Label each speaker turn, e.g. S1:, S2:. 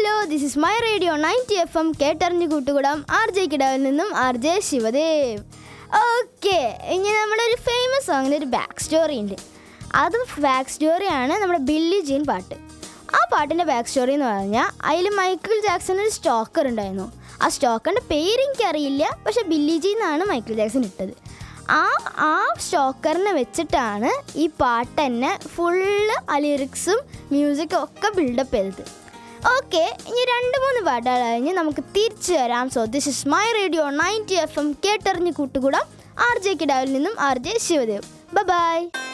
S1: hello this is my radio ninety F M കേട്ടറിഞ്ഞ് കൂട്ടുകൂടാം R J കിടാവിൽ നിന്നും R J Shivadev okay ഇനി നമ്മുടെ ഒരു ഫേമസ് സോങ്ങിന് ഒരു ബാക്ക് സ്റ്റോറി ഉണ്ട് അത് ബാക്ക് സ്റ്റോറിയാണ് നമ്മുടെ ബില്ലി ജീൻ പാട്ട് ആ പാട്ടിൻ്റെ ബാക്ക് സ്റ്റോറി എന്ന് പറഞ്ഞാൽ അതിൽ മൈക്കിൾ ജാക്സൺ ഒരു സ്റ്റോക്കർ ഉണ്ടായിരുന്നു ആ സ്റ്റോക്കറിൻ്റെ പേര് എനിക്കറിയില്ല പക്ഷെ ബില്ലി ജി എന്നാണ് മൈക്കിൾ ജാക്സൺ ഇട്ടത് ആ ആ സ്റ്റോക്കറിനെ വെച്ചിട്ടാണ് ഈ പാട്ട് തന്നെ ഫുള്ള് ആ ലിറിക്സും മ്യൂസിക്കും ഒക്കെ ബിൽഡപ്പ് ചെയ്തത് ഓക്കെ ഇനി രണ്ട് മൂന്ന് പാട്ടുകൾ കഴിഞ്ഞ് നമുക്ക് തിരിച്ചു വരാം so this is my radio ninety F M കേട്ടറിഞ്ഞ് കൂട്ടുകൂടാം ആർ ജെ കിടാവിൽ നിന്നും ആർ ജെ ശിവദേവ് ബൈ